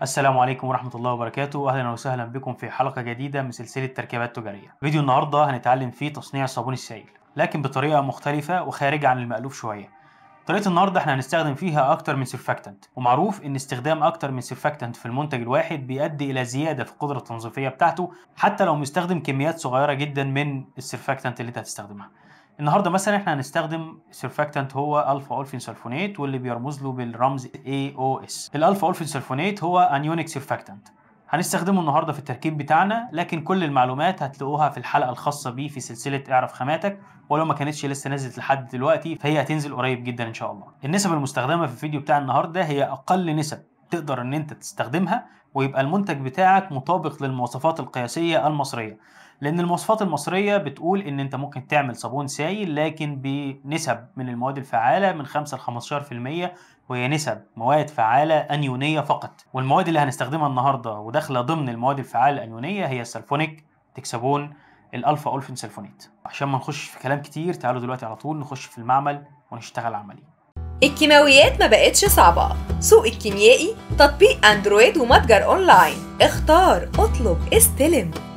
السلام عليكم ورحمة الله وبركاته أهلا وسهلا بكم في حلقة جديدة من سلسلة تركيبات تجارية فيديو النهاردة هنتعلم فيه تصنيع الصابون السائل لكن بطريقة مختلفة وخارجة عن المألوف شوية طريقة النهاردة احنا هنستخدم فيها أكتر من سيرفاكتنت ومعروف إن استخدام أكتر من سيرفاكتنت في المنتج الواحد بيؤدي إلى زيادة في القدرة التنظيفية بتاعته حتى لو مستخدم كميات صغيرة جدا من السيرفاكتنت اللي أنت هتستخدمها النهارده مثلا احنا هنستخدم سيرفاكتنت هو الفا اولفين سلفونات واللي بيرمز له بالرمز AOS الالفا اولفين سلفونات هو انيونيك سيرفاكتنت هنستخدمه النهارده في التركيب بتاعنا لكن كل المعلومات هتلاقوها في الحلقه الخاصه بيه في سلسله اعرف خاماتك ولو ما كانتش لسه نزلت لحد دلوقتي فهي هتنزل قريب جدا ان شاء الله النسب المستخدمه في الفيديو بتاع النهارده هي اقل نسب تقدر ان انت تستخدمها ويبقى المنتج بتاعك مطابق للمواصفات القياسيه المصريه لان المواصفات المصريه بتقول ان انت ممكن تعمل صابون سائل لكن بنسب من المواد الفعاله من 5 ل 15% وهي نسب مواد فعاله انيونيه فقط والمواد اللي هنستخدمها النهارده وداخله ضمن المواد الفعاله الانيونيه هي السلفونيك تكسبون الالفا اولفين سلفونيت عشان ما نخش في كلام كتير تعالوا دلوقتي على طول نخش في المعمل ونشتغل عملي الكيماويات ما بقتش صعبة سوق الكيميائي تطبيق اندرويد ومتجر اونلاين اختار اطلب استلم